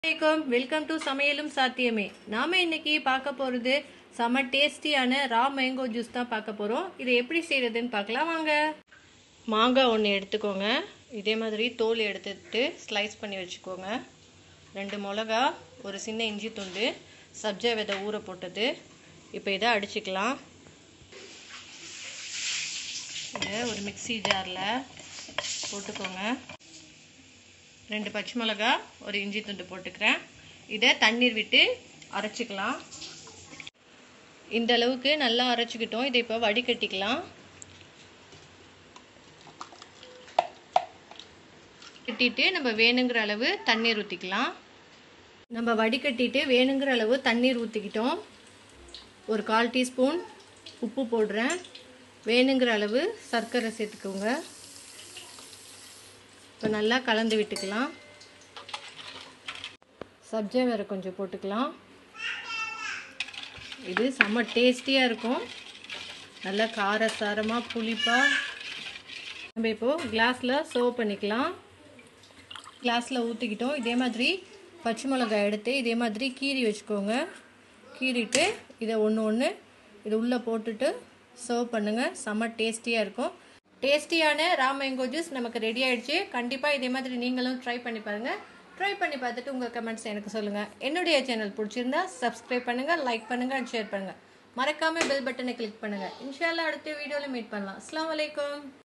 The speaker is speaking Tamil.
வணக்கம் வெல்கம் டு சமையலும் சாத்தியமே நாம இன்னைக்கு பார்க்க போறது செம டேஸ்டியான ரா மேங்கோ ஜூஸ் தான் பார்க்க போறோம் இதை எப்படி செய்யறதுன்னு பார்க்கலாம் வாங்க மாங்காய் ஒன்று எடுத்துக்கோங்க இதே மாதிரி தோல் எடுத்துட்டு ஸ்லைஸ் பண்ணி வச்சுக்கோங்க ரெண்டு மிளகா ஒரு சின்ன இஞ்சி துண்டு சப்ஜா விதை ஊற போட்டது இப்போ இதை அடிச்சுக்கலாம் இதை ஒரு மிக்ஸி ஜாரில் போட்டுக்கோங்க ரெண்டு பச்சை மிளகா ஒரு இஞ்சி துண்டு போட்டுக்கிறேன் இதை தண்ணீர் விட்டு அரைச்சிக்கலாம் இந்த அளவுக்கு நல்லா அரைச்சிக்கிட்டோம் இதை இப்போ வடிகட்டிக்கலாம் கட்டிட்டு நம்ம வேணுங்கிற அளவு தண்ணீர் ஊற்றிக்கலாம் நம்ம வடிகட்டிட்டு வேணுங்கிற அளவு தண்ணீர் ஊற்றிக்கிட்டோம் ஒரு கால் டீஸ்பூன் உப்பு போடுறேன் வேணுங்கிற அளவு சர்க்கரை சேர்த்துக்கோங்க இப்போ நல்லா கலந்து விட்டுக்கலாம் சப்ஜா வேறு கொஞ்சம் போட்டுக்கலாம் இது செம்ம டேஸ்டியாக இருக்கும் நல்லா காரசாரமாக புளிப்பாக நம்ம இப்போது கிளாஸில் சர்வ் பண்ணிக்கலாம் கிளாஸில் ஊற்றிக்கிட்டோம் இதே மாதிரி பச்சை மிளகாய் எடுத்து இதே மாதிரி கீறி வச்சுக்கோங்க கீறிட்டு இதை ஒன்று ஒன்று இது உள்ளே போட்டுட்டு சர்வ் பண்ணுங்கள் செம்ம டேஸ்டியாக இருக்கும் டேஸ்டியான ரா மேங்கோ ஜூஸ் நமக்கு ரெடி ஆயிடுச்சு கண்டிப்பாக இதே மாதிரி நீங்களும் ட்ரை பண்ணி பாருங்கள் ட்ரை பண்ணி பார்த்துட்டு உங்கள் கமெண்ட்ஸ் எனக்கு சொல்லுங்கள் என்னுடைய சேனல் பிடிச்சிருந்தா சப்ஸ்கிரைப் பண்ணுங்கள் லைக் பண்ணுங்கள் அண்ட் ஷேர் பண்ணுங்கள் மறக்காமல் பெல் பட்டனை கிளிக் பண்ணுங்கள் இன்ஷால்லா அடுத்த வீடியோவில் மீட் பண்ணலாம் அஸ்லாம் வலைக்கம்